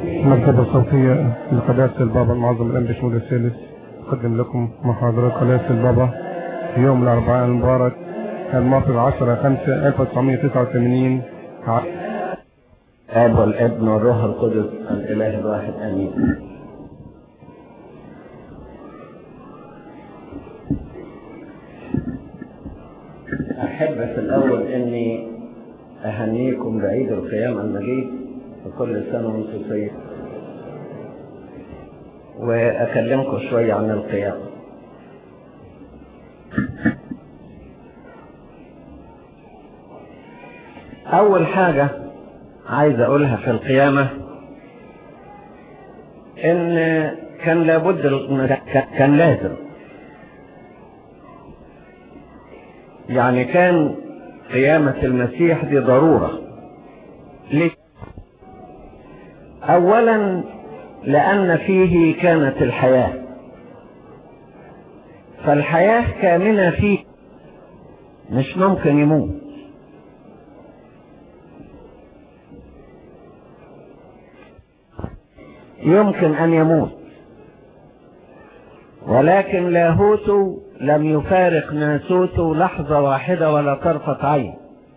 مكتبة صوتية لقداسة البابا المعظم الأنبي شمول الثالث أقدم لكم محاضرة قداسة البابا في يوم الأربعاء المبارك الموافق 10 5 1989 الاب والابن والروح القدس الاله الواحد امين احب في الاول اني اهنيكم بعيد القيامة المجيد وكل سنة وانتم طيب واكلمكم شوية عن القيامة اول حاجة عايز اقولها في القيامة ان كان لابد كان لازم يعني كان قيامة المسيح دي ضرورة ليه؟ اولا لان فيه كانت الحياة فالحياة كامنة فيه مش ممكن يموت يمكن أن يموت ولكن لاهوت لم يفارق ناسوته لحظة واحدة ولا طرفة عين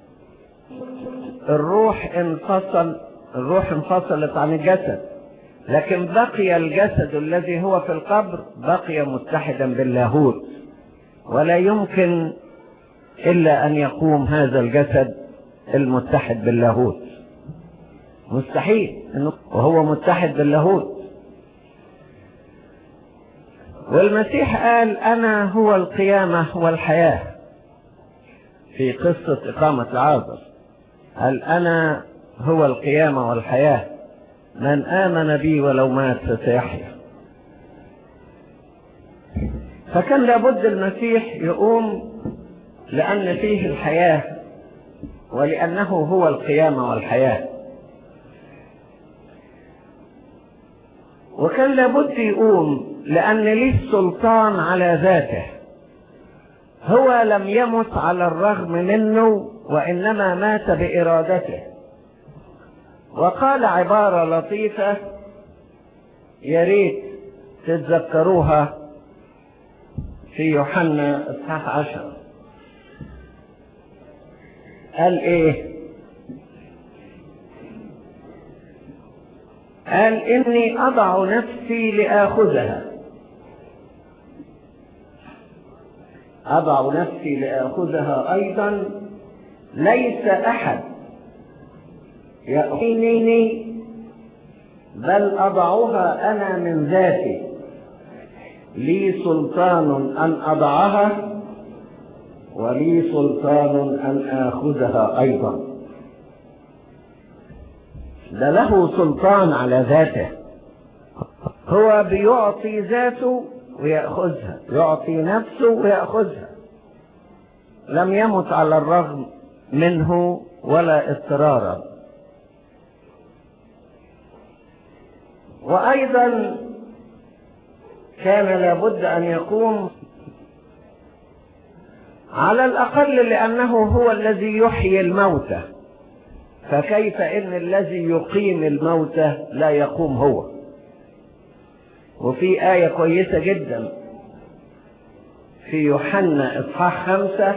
الروح انفصل الروح انفصلت عن الجسد لكن بقي الجسد الذي هو في القبر بقي متحدا باللاهوت ولا يمكن إلا أن يقوم هذا الجسد المتحد باللاهوت مستحيل انه وهو متحد باللاهوت والمسيح قال انا هو القيامة والحياة في قصة اقامة العازر قال انا هو القيامة والحياة من امن بي ولو مات فسيحيا فكان لابد المسيح يقوم لان فيه الحياة ولانه هو القيامة والحياه وكان لابد يقوم لأن ليه سلطان على ذاته هو لم يمت على الرغم منه وإنما مات بإرادته وقال عبارة لطيفة يا ريت تتذكروها في يوحنا اصحاح عشر قال ايه قال إني أضع نفسي لآخذها أضع نفسي لآخذها أيضا ليس أحد يأتيني بل أضعها أنا من ذاتي لي سلطان أن أضعها ولي سلطان أن آخذها أيضا ده له سلطان على ذاته هو بيعطي ذاته ويأخذها يعطي نفسه ويأخذها لم يمت على الرغم منه ولا اضطرارا وأيضا كان لابد أن يقوم على الأقل لأنه هو الذي يحيي الموتى فكيف ان الذي يقيم الموتى لا يقوم هو وفي آية كويسة جدا في يوحنا إصحاح خمسة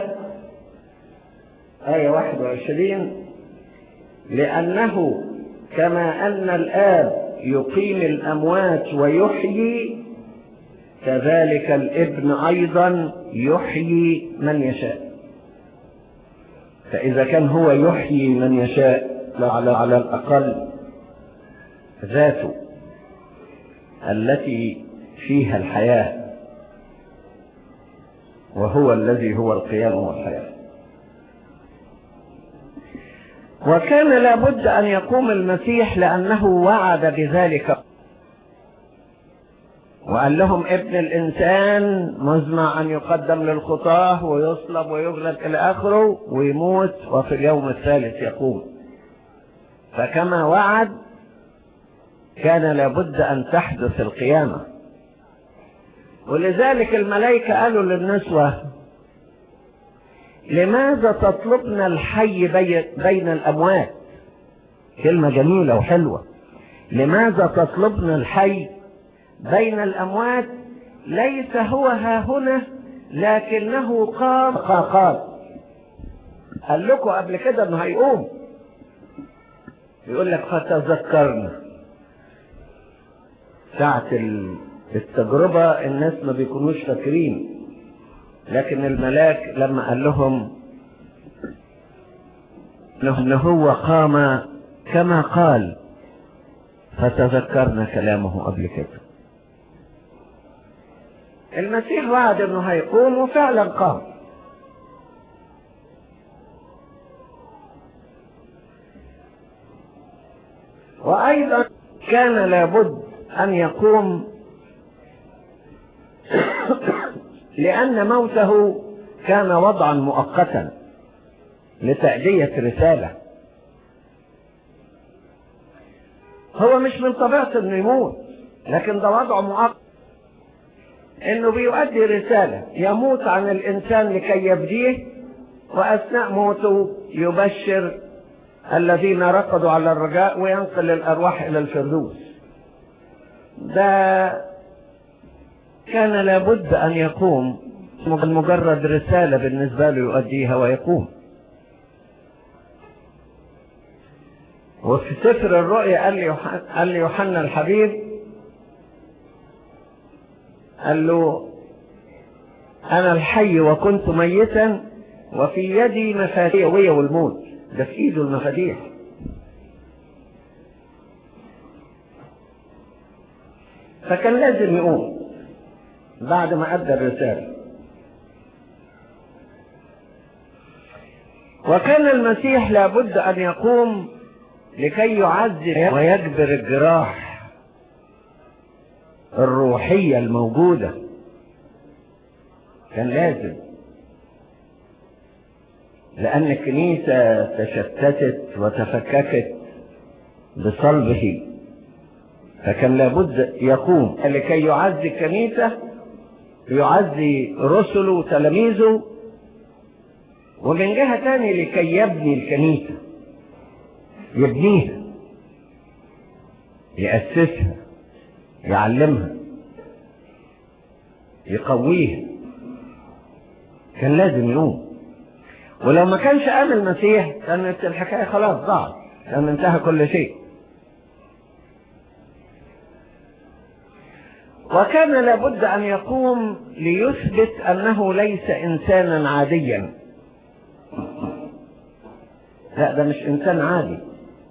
آية واحد وعشرين لأنه كما أن الآب يقيم الأموات ويحيي كذلك الابن أيضا يحيي من يشاء فإذا كان هو يحيي من يشاء على على الأقل ذاته التي فيها الحياة وهو الذي هو القيام والحياة وكان لابد أن يقوم المسيح لأنه وعد بذلك وقال لهم ابن الإنسان مزمع أن يقدم للخطاه ويصلب ويغلب إلى آخره ويموت وفي اليوم الثالث يقوم فكما وعد كان لابد أن تحدث القيامة ولذلك الملائكة قالوا للنسوة لماذا تطلبنا الحي بين الأموات كلمة جميلة وحلوة لماذا تطلبنا الحي بين الأموات ليس هو ها هنا لكنه قام قال قال لكم قبل كده انه هيقوم يقول لك فتذكرنا ساعة التجربة الناس ما بيكونوش فاكرين لكن الملاك لما قال لهم ان هو قام كما قال فتذكرنا كلامه قبل كده المسيح وعد انه هيقوم وفعلا قام وايضا كان لابد ان يقوم لان موته كان وضعا مؤقتا لتأدية رسالة هو مش من طبيعته انه يموت لكن ده وضعه مؤقت انه بيؤدي رسالة يموت عن الانسان لكي يبديه واثناء موته يبشر الذين رقدوا على الرجاء وينقل الارواح الى الفردوس ده كان لابد ان يقوم مجرد رسالة بالنسبة له يؤديها ويقوم وفي سفر الرؤيا قال لي قال لي يوحنا الحبيب قال له انا الحي وكنت ميتا وفي يدي مفاتيح والموت ده في ايده المفاتيح فكان لازم يقوم بعد ما ادى الرساله وكان المسيح لابد ان يقوم لكي يعزز ويجبر الجراح الروحية الموجودة كان لازم لأن الكنيسة تشتتت وتفككت بصلبه فكان لابد يقوم لكي يعزي الكنيسة يعزي رسله وتلاميذه ومن جهة تانية لكي يبني الكنيسة يبنيها يأسسها يعلمها يقويها كان لازم يقوم ولو ما كانش قام المسيح كانت الحكاية خلاص ضاعت كان انتهى كل شيء وكان لابد أن يقوم ليثبت أنه ليس إنسانا عاديا لا ده مش إنسان عادي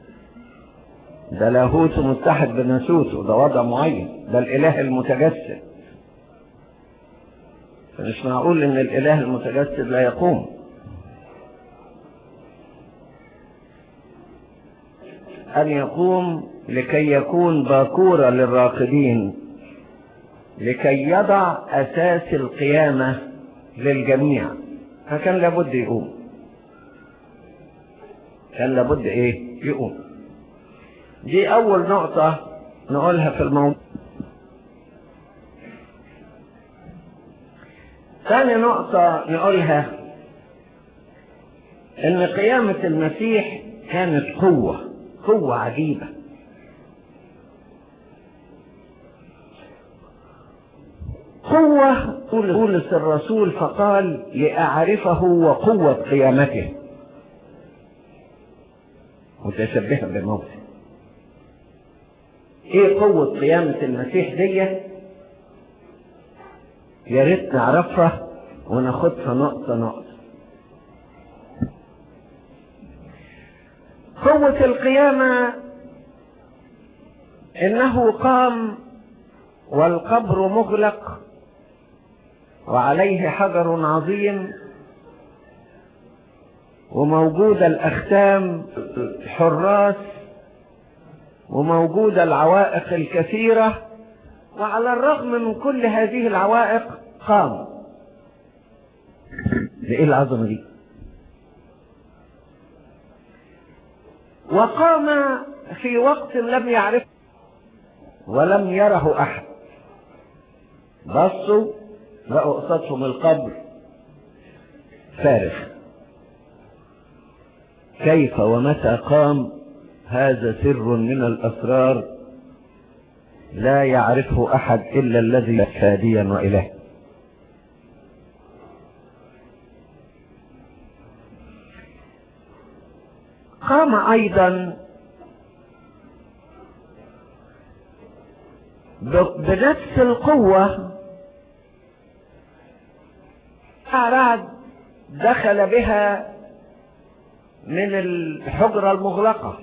ده لاهوت متحد بناسوته ده وضع معين ده الاله المتجسد فمش معقول ان الاله المتجسد لا يقوم ان يقوم لكي يكون باكورة للراقدين لكي يضع اساس القيامة للجميع فكان لابد يقوم كان لابد ايه يقوم دي أول نقطة نقولها في الموضوع ثاني نقطة نقولها إن قيامة المسيح كانت قوة قوة عجيبة قوة بولس الرسول فقال لأعرفه وقوة قيامته متشبها بموته ايه قوة قيامة المسيح دي يا ريت نعرفها وناخدها نقطة نقطة قوة القيامة انه قام والقبر مغلق وعليه حجر عظيم وموجودة الأختام حراس وموجودة العوائق الكثيرة وعلى الرغم من كل هذه العوائق قام لإيه العظمة دي وقام في وقت لم يعرف ولم يره أحد بصوا لقوا قصتهم القبر فارغ كيف ومتى قام هذا سر من الأسرار لا يعرفه أحد إلا الذي فاديا وإله قام أيضا بنفس القوة أعراد دخل بها من الحجرة المغلقة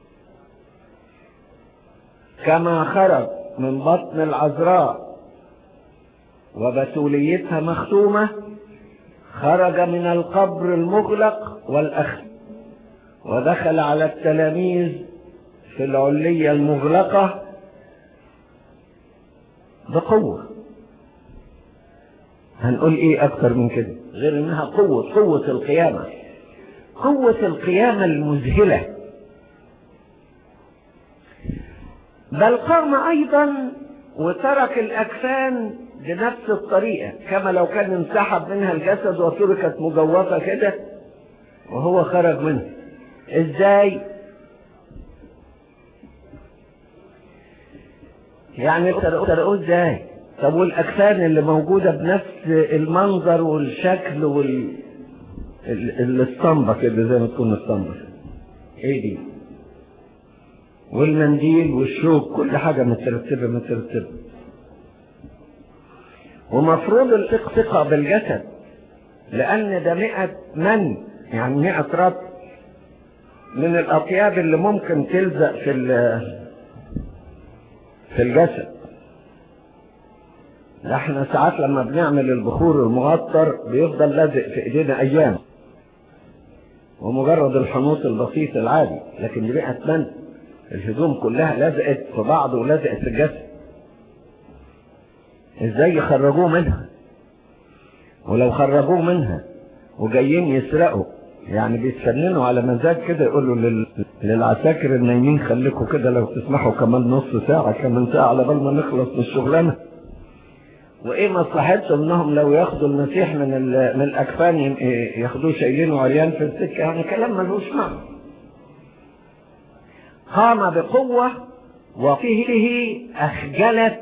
كما خرج من بطن العذراء وبتوليتها مختومة خرج من القبر المغلق والأخ ودخل على التلاميذ في العلية المغلقة بقوة هنقول ايه اكتر من كده غير انها قوة قوة القيامة قوة القيامة المذهلة بل قام ايضا وترك الاكفان بنفس الطريقة كما لو كان انسحب منها الجسد وتركت مجوفة كده وهو خرج منها ازاي يعني ترقوه ازاي طب والاجسام اللي موجوده بنفس المنظر والشكل وال الاسطمبه كده زي ما تكون اسطمبه ايه دي والمنديل والشوك كل حاجه مترتبه مترتبه ومفروض الثقة بالجسد لأن ده مئة من يعني مئة رط من الأطياب اللي ممكن تلزق في في الجسد ده احنا ساعات لما بنعمل البخور المغطر بيفضل لازق في ايدينا ايام ومجرد الحنوط البسيط العادي لكن دي بقت من الهدوم كلها لزقت في بعض ولزقت في الجسد ازاي يخرجوه منها ولو خرجوه منها وجايين يسرقوا يعني بيتفننوا على مزاج كده يقولوا لل... للعساكر النايمين خليكم كده لو تسمحوا كمان نص ساعة كمان ساعة على بال ما نخلص من الشغلانة وايه مصلحتهم انهم لو ياخدوا المسيح من ال... من الاكفان ياخدوه شايلينه عريان في السكة يعني كلام ملوش معنى قام بقوة وفيه أخجلت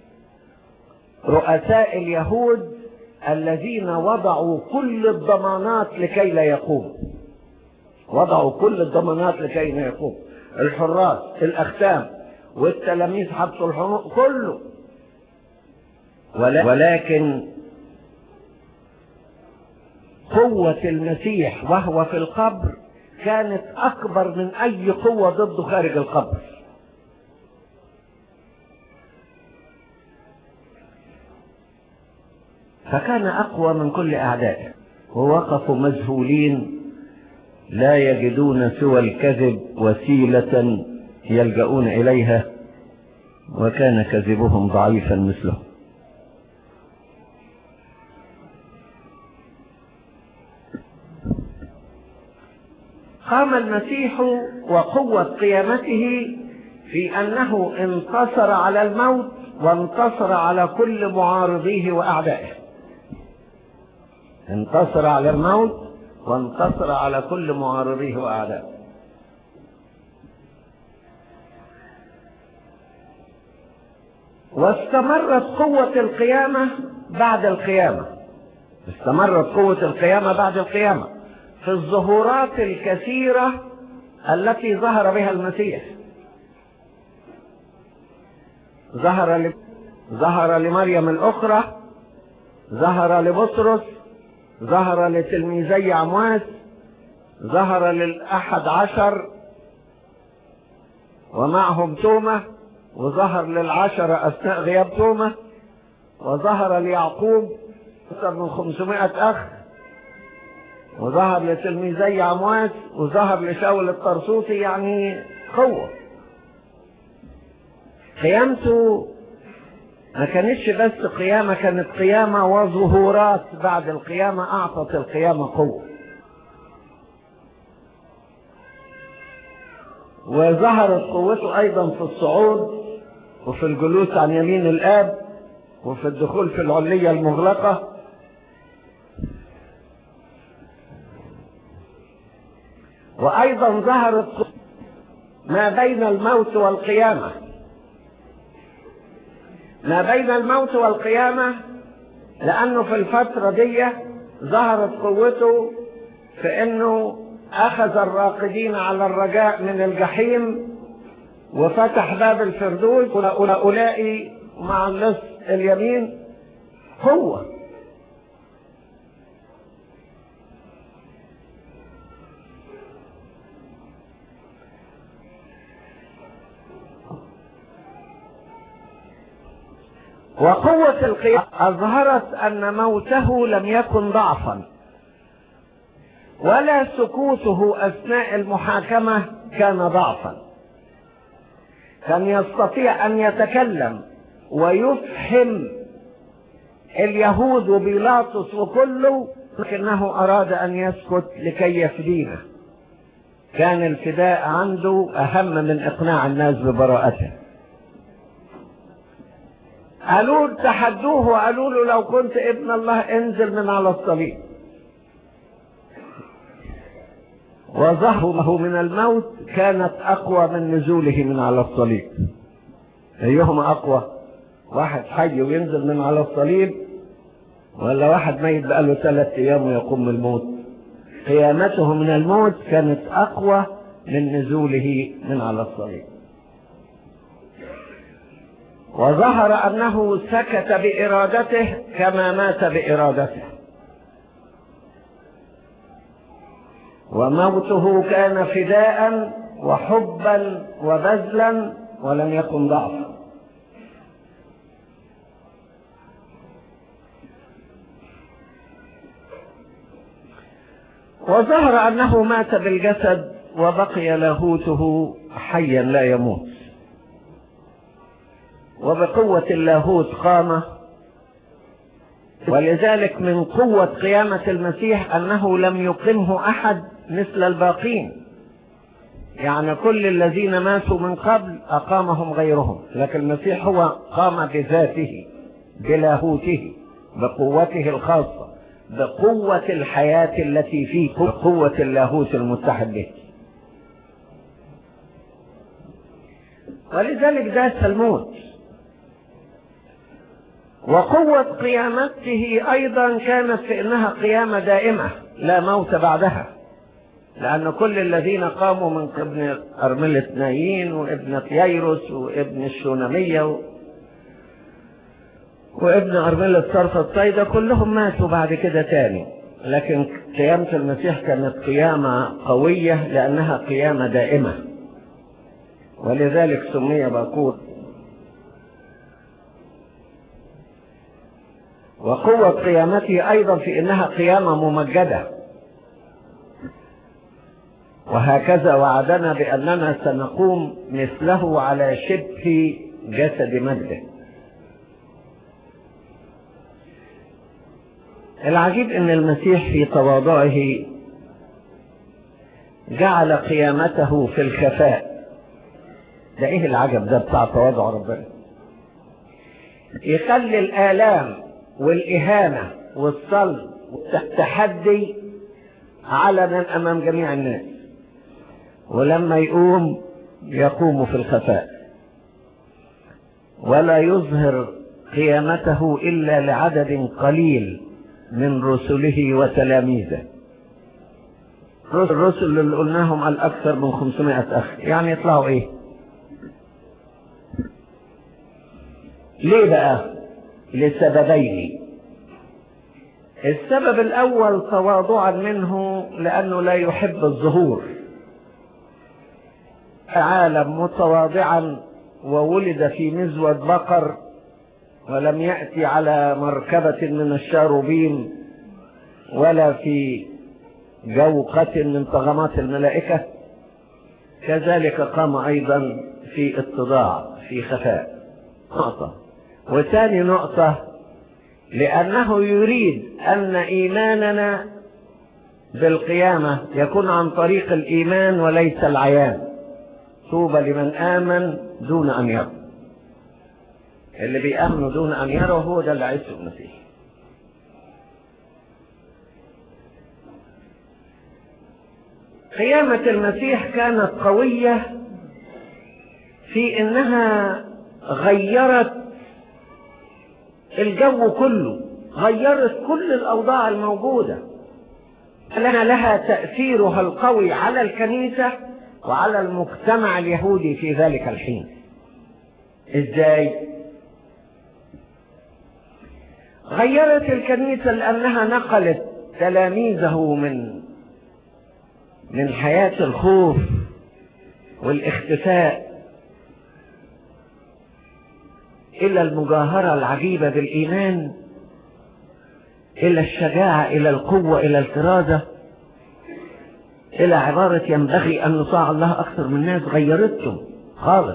رؤساء اليهود الذين وضعوا كل الضمانات لكي لا يقوم وضعوا كل الضمانات لكي لا يقوم الحراس الأختام والتلاميذ حبسوا الحنوط كله ولكن قوة المسيح وهو في القبر كانت أكبر من أي قوة ضده خارج القبر فكان أقوى من كل أعدائه ووقفوا مذهولين لا يجدون سوى الكذب وسيلة يلجؤون إليها وكان كذبهم ضعيفا مثله قام المسيح وقوة قيامته في أنه انتصر على الموت وانتصر على كل معارضيه وأعدائه انتصر على الموت وانتصر على كل معارضيه وأعدائه واستمرت قوة القيامة بعد القيامة استمرت قوة القيامة بعد القيامة في الظهورات الكثيرة التي ظهر بها المسيح ظهر ل... ظهر لمريم الأخرى ظهر لبطرس ظهر لتلميذي عمواس ظهر للأحد عشر ومعهم تومة وظهر للعشرة أثناء غياب تومة وظهر ليعقوب أكثر من خمسمائة أخ وظهر لتلميذي عمواس وظهر لشاول الطرسوسي يعني قوة قيامته ما كانتش بس قيامة كانت قيامة وظهورات بعد القيامة أعطت القيامة قوة وظهرت قوته أيضا في الصعود وفي الجلوس عن يمين الآب وفي الدخول في العلية المغلقة وأيضا ظهرت ما بين الموت والقيامة ما بين الموت والقيامة لأنه في الفترة دي ظهرت قوته في أنه أخذ الراقدين على الرجاء من الجحيم وفتح باب الفردوس أولئك مع اللص اليمين هو وقوة القيامة أظهرت أن موته لم يكن ضعفا ولا سكوته أثناء المحاكمة كان ضعفا كان يستطيع أن يتكلم ويفهم اليهود وبيلاطس وكله لكنه أراد أن يسكت لكي يفدينا كان الفداء عنده أهم من إقناع الناس ببراءته قالوا تحدوه وقالوا له لو كنت ابن الله انزل من على الصليب وظهره من الموت كانت اقوى من نزوله من على الصليب ايهما اقوى واحد حي وينزل من على الصليب ولا واحد ميت بقاله ثلاث ايام ويقوم من الموت قيامته من الموت كانت اقوى من نزوله من على الصليب وظهر انه سكت بارادته كما مات بارادته وموته كان فداء وحبا وبذلا ولم يكن ضعفا وظهر انه مات بالجسد وبقي لاهوته حيا لا يموت وبقوة اللاهوت قام ولذلك من قوة قيامة المسيح أنه لم يقمه أحد مثل الباقين يعني كل الذين ماتوا من قبل أقامهم غيرهم لكن المسيح هو قام بذاته بلاهوته بقوته الخاصة بقوة الحياة التي فيه قوة اللاهوت المتحد به ولذلك داس الموت وقوة قيامته أيضا كانت في أنها قيامة دائمة لا موت بعدها لأن كل الذين قاموا من ابن أرملة نايين وابن ييروس وابن الشونمية و... وابن أرملة صرف الصيدة كلهم ماتوا بعد كده تاني لكن قيامة المسيح كانت قيامة قوية لأنها قيامة دائمة ولذلك سمي باكور وقوة قيامته أيضا في أنها قيامة ممجدة وهكذا وعدنا بأننا سنقوم مثله على شبه جسد مجده العجيب أن المسيح في تواضعه جعل قيامته في الخفاء ده ايه العجب ده بتاع تواضع ربنا يخلي الآلام والإهانة والصلب والتحدي علنا أمام جميع الناس ولما يقوم يقوم في الخفاء ولا يظهر قيامته إلا لعدد قليل من رسله وتلاميذه الرسل اللي قلناهم على أكثر من 500 أخ يعني يطلعوا إيه ليه بقى لسببين السبب الأول تواضعا منه لأنه لا يحب الظهور عالم متواضعا وولد في مزود بقر ولم يأتي على مركبة من الشاروبين ولا في جوقة من طغمات الملائكة كذلك قام أيضا في اتضاع في خفاء نقطة وثاني نقطة لأنه يريد أن إيماننا بالقيامة يكون عن طريق الإيمان وليس العيان طوبى لمن آمن دون أن يرى اللي بيأمنوا دون أن يروا هو ده اللي عيسى المسيح قيامة المسيح كانت قوية في انها غيرت الجو كله غيرت كل الأوضاع الموجودة لنا لها تأثيرها القوي على الكنيسة وعلى المجتمع اليهودي في ذلك الحين ازاي غيرت الكنيسة لأنها نقلت تلاميذه من من حياة الخوف والاختفاء إلى المجاهرة العجيبة بالإيمان إلى الشجاعة إلى القوة إلى الكرازة إلى عبارة ينبغي أن نطاع الله أكثر من الناس غيرتهم خالص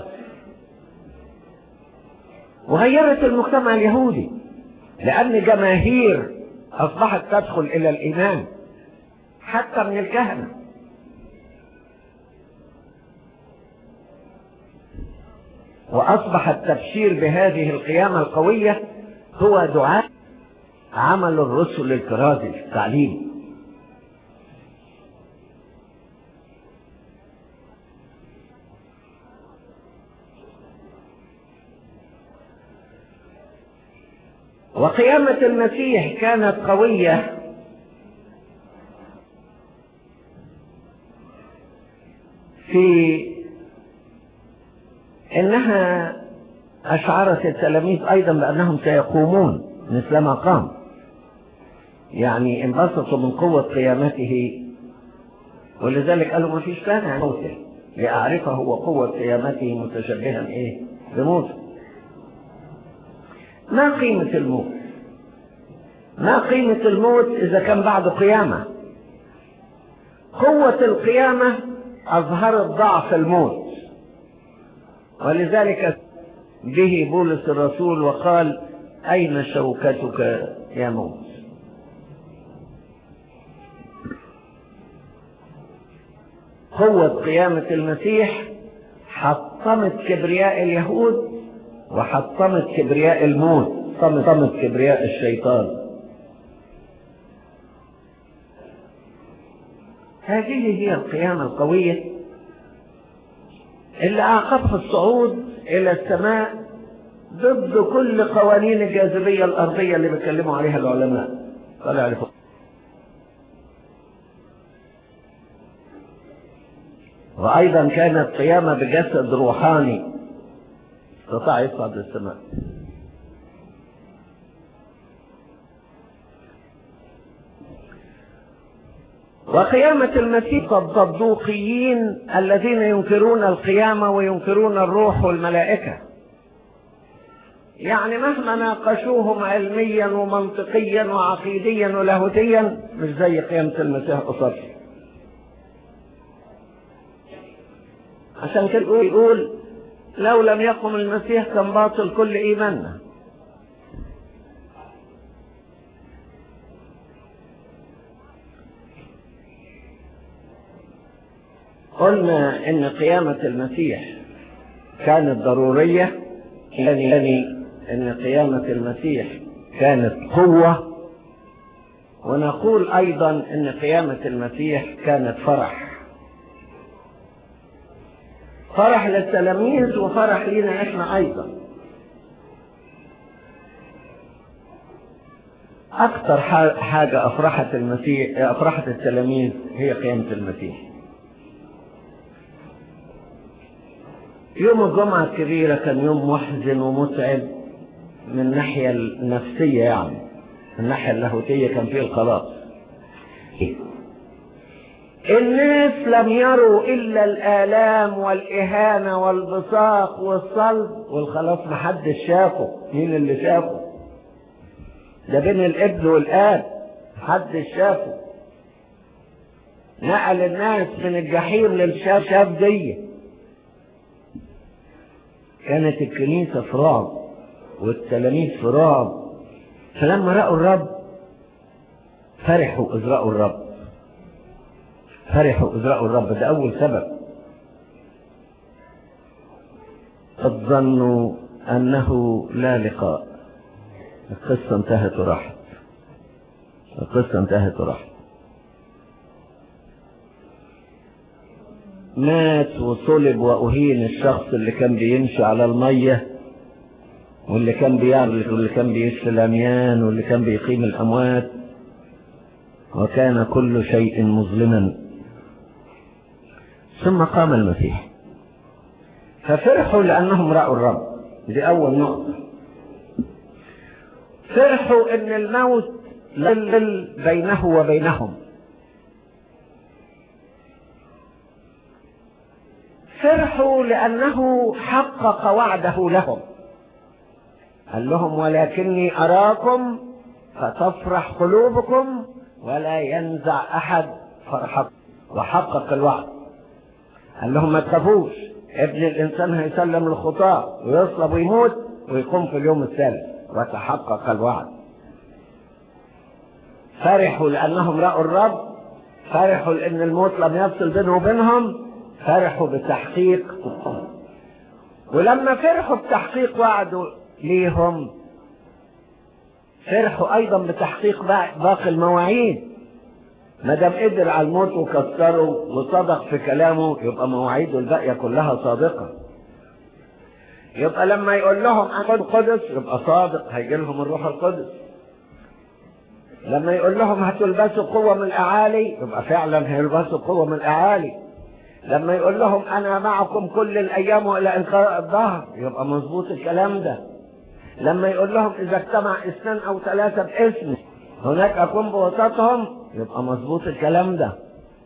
وغيرت المجتمع اليهودي لأن جماهير أصبحت تدخل إلى الإيمان حتى من الكهنة وأصبح التبشير بهذه القيامة القوية هو دعاء عمل الرسل الكرازي في التعليم وقيامة المسيح كانت قوية في انها اشعرت التلاميذ ايضا بانهم سيقومون مثلما قام يعني انبسطوا من قوة قيامته ولذلك قالوا ما فيش مانع موته لأعرفه وقوة قيامته متشبها ايه بموته ما قيمة الموت ما قيمة الموت إذا كان بعد قيامة قوة القيامة أظهرت ضعف الموت ولذلك به بولس الرسول وقال أين شوكتك يا موت قوة قيامة المسيح حطمت كبرياء اليهود وحطمت كبرياء الموت حطمت كبرياء الشيطان هذه هي القيامة القوية اللي أعقبها الصعود إلى السماء ضد كل قوانين الجاذبية الأرضية اللي بيتكلموا عليها العلماء طلع لفوق وأيضا كانت قيامة بجسد روحاني استطاع يصعد للسماء وقيامة المسيح الصدوقيين الذين ينكرون القيامة وينكرون الروح والملائكة يعني مهما ناقشوهم علميا ومنطقيا وعقيديا ولاهوتيا مش زي قيامة المسيح قصر عشان كده يقول لو لم يقم المسيح كان باطل كل ايماننا قلنا ان قيامة المسيح كانت ضرورية يعني ان قيامة المسيح كانت قوة ونقول ايضا ان قيامة المسيح كانت فرح فرح للتلاميذ وفرح لنا احنا ايضا اكتر حاجة افرحت المسيح افرحت التلاميذ هي قيامة المسيح يوم الجمعة الكبيرة كان يوم محزن ومتعب من الناحية النفسية يعني من الناحية اللاهوتية كان فيه الخلاص الناس لم يروا إلا الآلام والإهانة والبصاق والصلب والخلاص محدش شافه مين اللي شافه ده بين الابن والآب محدش شافه نقل الناس من الجحيم للشاف شاف دي كانت الكنيسة في رعب والتلاميذ في رعب فلما رأوا الرب فرحوا إذ رأوا الرب فرحوا إذ رأوا الرب ده أول سبب قد ظنوا أنه لا لقاء القصة انتهت وراحت القصة انتهت وراحت مات وصلب وأهين الشخص اللي كان بيمشي على المية واللي كان بيعرف واللي كان بيشفي العميان واللي كان بيقيم الأموات وكان كل شيء مظلما ثم قام المسيح ففرحوا لأنهم رأوا الرب دي أول نقطة فرحوا إن الموت لل بينه وبينهم فرحوا لأنه حقق وعده لهم قال لهم ولكني أراكم فتفرح قلوبكم ولا ينزع أحد فرحكم وحقق الوعد قال لهم ما تخافوش ابن الإنسان هيسلم للخطاة ويصلب ويموت ويقوم في اليوم الثالث وتحقق الوعد فرحوا لأنهم رأوا الرب فرحوا لأن الموت لم يفصل بينه وبينهم فرحوا بتحقيق ولما فرحوا بتحقيق وعده ليهم فرحوا ايضا بتحقيق باقي المواعيد ما دام قدر على الموت وكسره وصدق في كلامه يبقى مواعيده الباقيه كلها صادقه يبقى لما يقول لهم اخذ القدس يبقى صادق هيجي لهم الروح القدس لما يقول لهم هتلبسوا قوه من الاعالي يبقى فعلا هيلبسوا قوه من الاعالي لما يقول لهم انا معكم كل الايام والى انقاء الظهر يبقى مظبوط الكلام ده لما يقول لهم اذا اجتمع اثنان او ثلاثه باسمي هناك اكون بوسطهم يبقى مظبوط الكلام ده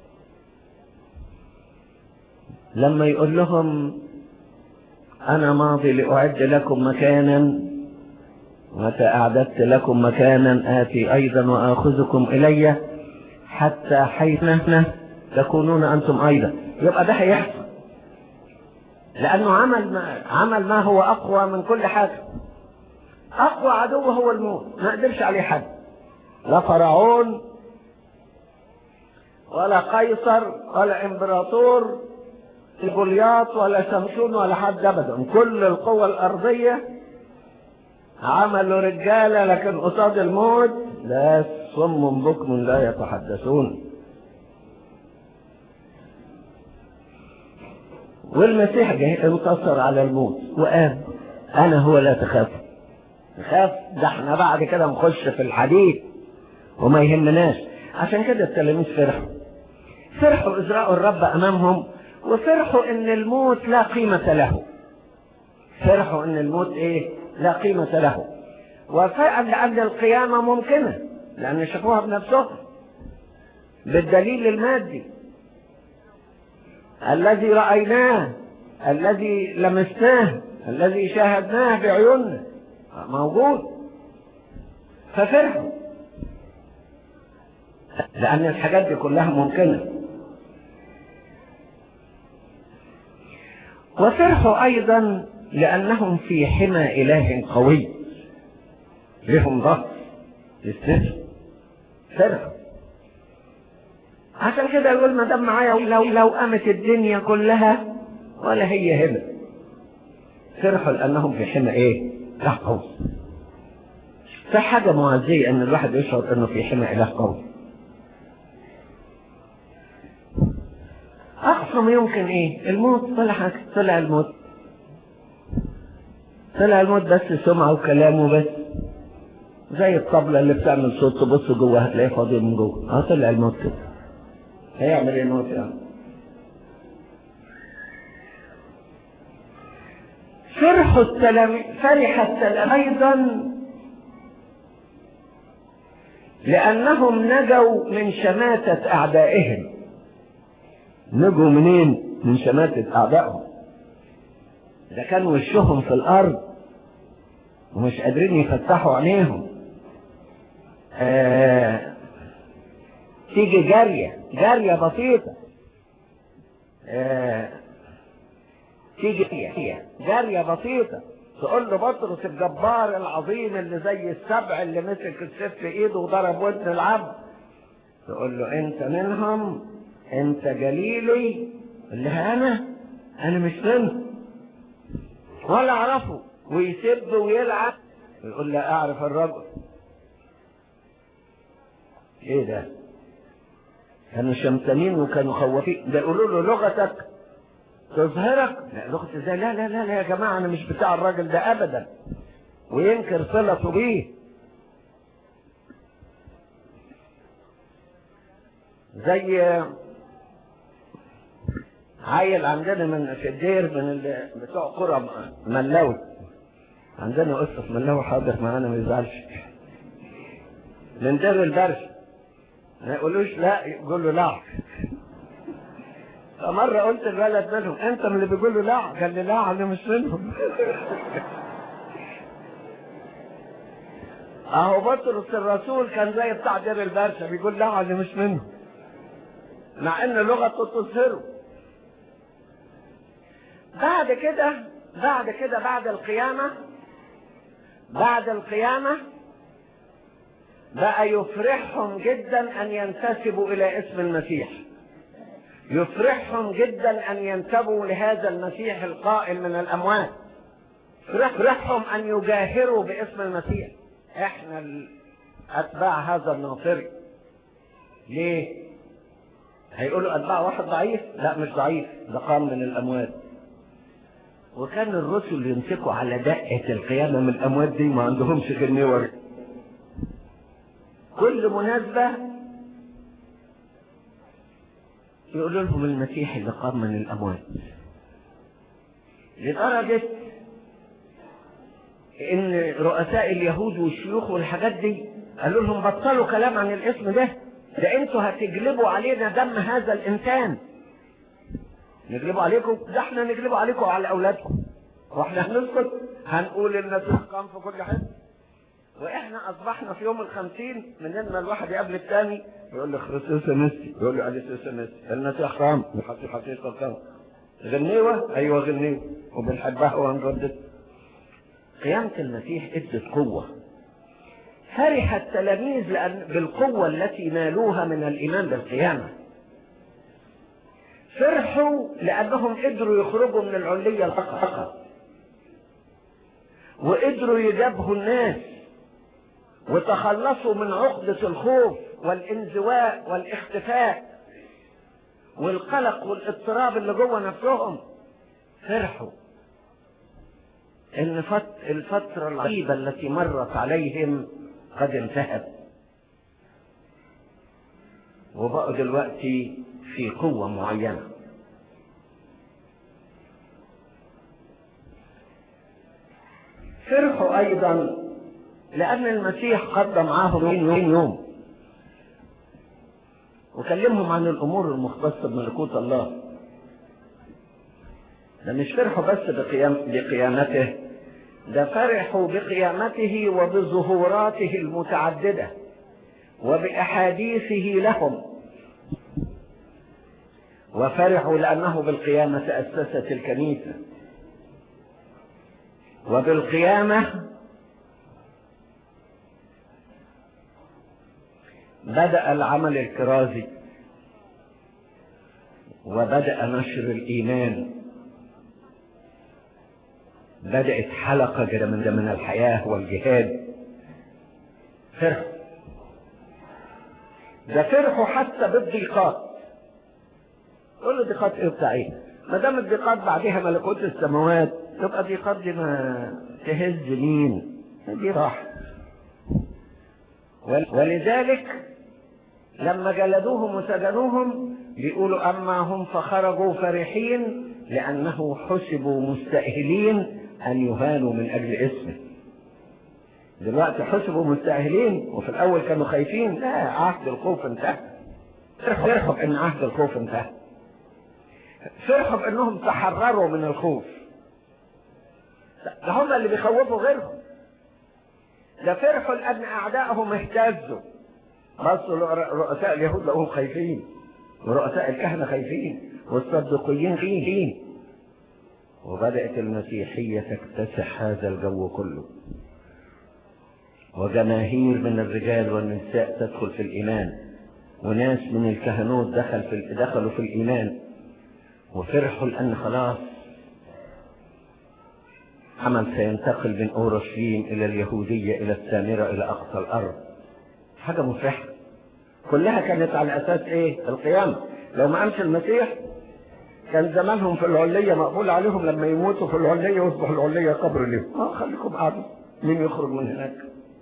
لما يقول لهم انا ماضي لاعد لكم مكانا متى اعددت لكم مكانا اتي ايضا واخذكم الي حتى حيث نحن تكونون انتم ايضا يبقى ده هيحصل لانه عمل ما عمل ما هو اقوى من كل حاجه اقوى عدو هو الموت ما قدرش عليه حد لا فرعون ولا قيصر ولا امبراطور جولياط ولا شمشون ولا حد ابدا كل القوى الارضيه عملوا رجاله لكن قصاد الموت لا صم بكم لا يتحدثون والمسيح جه انتصر على الموت وقام انا هو لا تخاف تخاف ده احنا بعد كده نخش في الحديث وما يهمناش عشان كده التلاميذ فرحوا فرحوا إذ رأوا الرب أمامهم وفرحوا إن الموت لا قيمة له فرحوا إن الموت إيه لا قيمة له وفعل لأن القيامة ممكنة لأن شافوها بنفسهم بالدليل المادي الذي رأيناه الذي لمسناه الذي شاهدناه بعيوننا موجود ففرحوا لأن الحاجات دي كلها ممكنة وفرحوا أيضا لأنهم في حمى إله قوي لهم ضغط يستجب فرحوا عشان كده يقول ما دام معايا لو لو قامت الدنيا كلها ولا هي هنا فرحوا لأنهم في حمى إيه؟ إله قوي في حاجة معزية إن الواحد يشعر إنه في حمى إله قوي أقصى ما يمكن إيه؟ الموت طلع طلع الموت طلع الموت بس سمعة وكلامه بس زي الطبلة اللي بتعمل صوت تبص جوه هتلاقيه فاضي من جوه اه طلع الموت كده هيعمل ايه الموت يعني فرح التلاميذ فرح التلاميذ ايضا لانهم نجوا من شماتة اعدائهم نجوا منين من شماتة اعدائهم ده كان وشهم في الارض ومش قادرين يفتحوا عينيهم آه تيجي جارية جارية بسيطة آه تيجي جارية جارية بسيطة تقول له بطرس الجبار العظيم اللي زي السبع اللي مسك السيف في ايده وضرب ودن العبد تقول له انت منهم انت جليلي اللي انا انا مش منهم ولا اعرفه ويسب ويلعب ويقول لا اعرف الرجل ايه ده كانوا شمسانين وكانوا خوافين ده يقولوا له لغتك تظهرك لا لغة ازاي لا لا لا لا يا جماعة انا مش بتاع الراجل ده ابدا وينكر صلته بيه زي عيل عندنا من في الدير من ال- بتوع قرى ملاوي عندنا قصة في ملاوي حاضر معانا ما يزعلش من دير البرش ما يقولوش لا يقول له لا فمرة قلت الولد منهم انت من اللي بيقول له لا قال لي لا انا مش منهم اهو بطرس الرسول كان زي بتاع دير البرشا بيقول لا انا مش منهم مع ان لغته تظهره بعد كده بعد كده بعد القيامة بعد القيامة بقى يفرحهم جدا ان ينتسبوا الى اسم المسيح يفرحهم جدا ان ينتبهوا لهذا المسيح القائم من الاموات يفرحهم ان يجاهروا باسم المسيح احنا ال- اتباع هذا الناصري ليه هيقولوا اتباع واحد ضعيف لا مش ضعيف ده قام من الاموات وكان الرسل يمسكوا على دقة القيامة من الأموات دي ما عندهمش غير نور كل مناسبة يقولوا لهم المسيح اللي قام من الأموات لدرجة إن رؤساء اليهود والشيوخ والحاجات دي قالوا لهم بطلوا كلام عن الاسم ده ده انتوا هتجلبوا علينا دم هذا الإنسان نجلبوا عليكم ده احنا نجلبوا عليكم وعلى اولادكم واحنا هنسكت هنقول المسيح قام في كل حته واحنا اصبحنا في يوم الخمسين من لما الواحد يقابل الثاني يقول له خريستوس نسي يقول له عليسوس نسي المسيح قام بحق حقيقه قام غنيوه ايوه غنيوه وبنحبها وهنردد قيامة المسيح ادت قوة فرح التلاميذ لأن بالقوة التي نالوها من الإيمان بالقيامة فرحوا لأنهم قدروا يخرجوا من العلية الحقيقة وقدروا يجابهوا الناس وتخلصوا من عقدة الخوف والانزواء والاختفاء والقلق والاضطراب اللي جوه نفسهم فرحوا ان فت الفترة العجيبة التي مرت عليهم قد انتهت وبقوا دلوقتي في قوة معينة فرحوا أيضا لأن المسيح قضى معاهم يوم يوم وكلمهم عن الأمور المختصة بملكوت الله ده مش فرحوا بس بقيام بقيامته ده فرحوا بقيامته وبظهوراته المتعددة وبأحاديثه لهم وفرحوا لأنه بالقيامة تأسست الكنيسة وبالقيامة بدأ العمل الكرازي وبدأ نشر الإيمان بدأت حلقة كده من من الحياة والجهاد فرحوا ده فرحوا حتى بالضيقات قول له ضيقات ايه بتاع ايه ما دام الضيقات بعدها ملكوت السماوات تبقى الضيقات دي ما تهز مين دي راحت ولذلك لما جلدوهم وسجنوهم بيقولوا اما هم فخرجوا فرحين لانه حسبوا مستأهلين ان يهانوا من اجل اسمه دلوقتي حسبوا مستأهلين وفي الاول كانوا خايفين لا عهد الخوف انتهى فرحوا بان عهد الخوف انتهى فرحوا بانهم تحرروا من الخوف ده هم اللي بيخوفوا غيرهم ده فرحوا لان اعدائهم اهتزوا بصوا رؤساء اليهود لقوهم خايفين ورؤساء الكهنه خايفين والصدقيين خايفين وبدات المسيحيه تكتسح هذا الجو كله وجماهير من الرجال والنساء تدخل في الايمان وناس من الكهنوت دخل في دخلوا في الايمان وفرحوا لان خلاص عمل سينتقل من اورشليم الى اليهوديه الى السامره الى اقصى الارض حاجه مفرحه كلها كانت على اساس ايه القيامه لو ما قامش المسيح كان زمانهم في العليه مقبول عليهم لما يموتوا في العليه ويصبح العليه قبر لهم اه خليكم قاعدين مين يخرج من هناك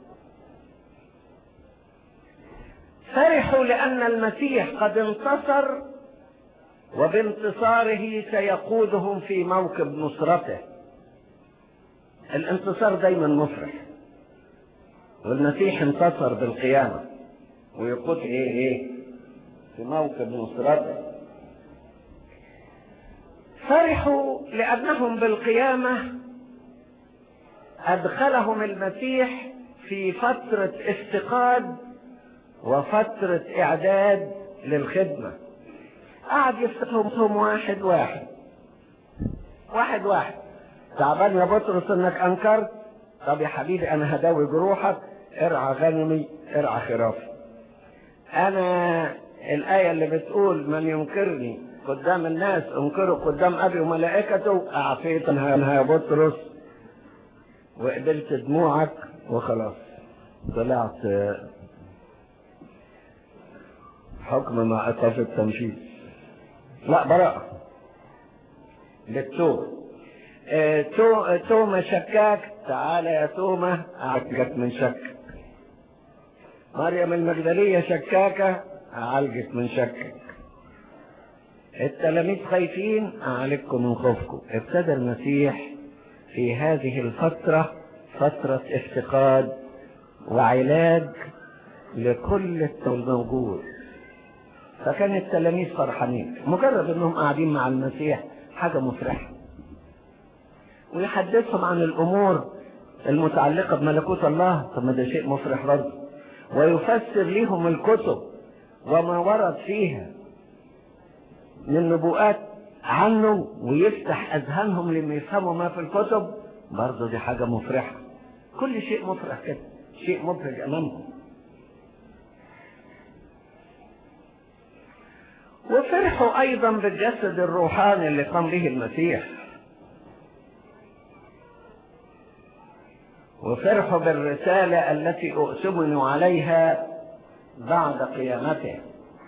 فرحوا لأن المسيح قد انتصر وبانتصاره سيقودهم في موكب نصرته الانتصار دايما مفرح والمسيح انتصر بالقيامة ويقود ايه ايه في موكب نصرته فرحوا لأنهم بالقيامة أدخلهم المسيح في فترة افتقاد وفترة إعداد للخدمة قعد يفتقهم واحد واحد واحد واحد تعبان يا بطرس انك انكرت طب يا حبيبي انا هداوي جروحك ارعى غنمي ارعى خرافي انا الايه اللي بتقول من ينكرني قدام الناس انكره قدام ابي وملائكته اعفيت عنها يا بطرس وقبلت دموعك وخلاص طلعت حكم مع ايقاف التنفيذ لا براءة للتوبة اه تو توما شكاك تعالى يا توما أعالجك من شك مريم المجدلية شكاكة أعالجك من شكك التلاميذ خايفين أعالجكم من خوفكم ابتدى المسيح في هذه الفترة فترة افتقاد وعلاج لكل الموجود فكان التلاميذ فرحانين مجرد انهم قاعدين مع المسيح حاجة مفرحة ويحدثهم عن الامور المتعلقة بملكوت الله طب ما ده شيء مفرح برضه ويفسر لهم الكتب وما ورد فيها من نبوءات عنه ويفتح اذهانهم لما يفهموا ما في الكتب برضه دي حاجة مفرحة كل شيء مفرح كده شيء مبهج امامهم وفرحوا ايضا بالجسد الروحاني اللي قام به المسيح وفرحوا بالرسالة التي اؤتمنوا عليها بعد قيامته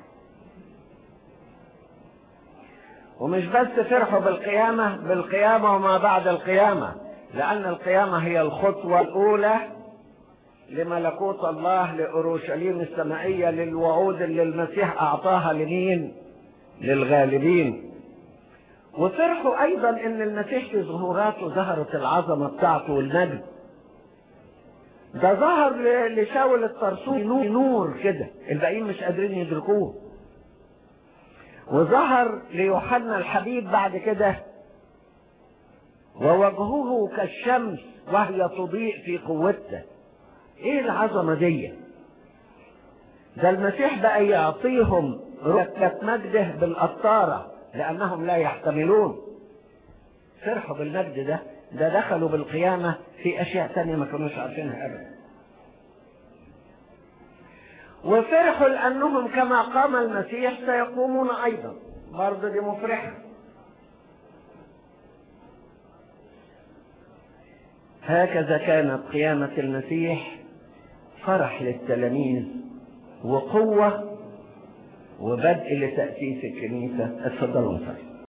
ومش بس فرحوا بالقيامة بالقيامة وما بعد القيامة لأن القيامة هي الخطوة الأولى لملكوت الله لأورشليم السمائية للوعود اللي المسيح أعطاها لمين؟ للغالبين وفرحوا أيضا إن المسيح في ظهوراته ظهرت العظمة بتاعته والمجد ده ظهر لشاول الطرسوسي نور, نور كده الباقيين مش قادرين يدركوه وظهر ليوحنا الحبيب بعد كده ووجهه كالشمس وهي تضيء في قوته ايه العظمة دي ده المسيح بقى يعطيهم ركة مجده بالقطارة لأنهم لا يحتملون فرحوا بالمجد ده ده دخلوا بالقيامة في أشياء تانية ما كانوش عارفينها أبدا وفرحوا لأنهم كما قام المسيح سيقومون أيضا برضه دي مفرحة هكذا كانت قيامة المسيح فرح للتلاميذ وقوة وبدء لتأسيس الكنيسة اتفضلوا نصلي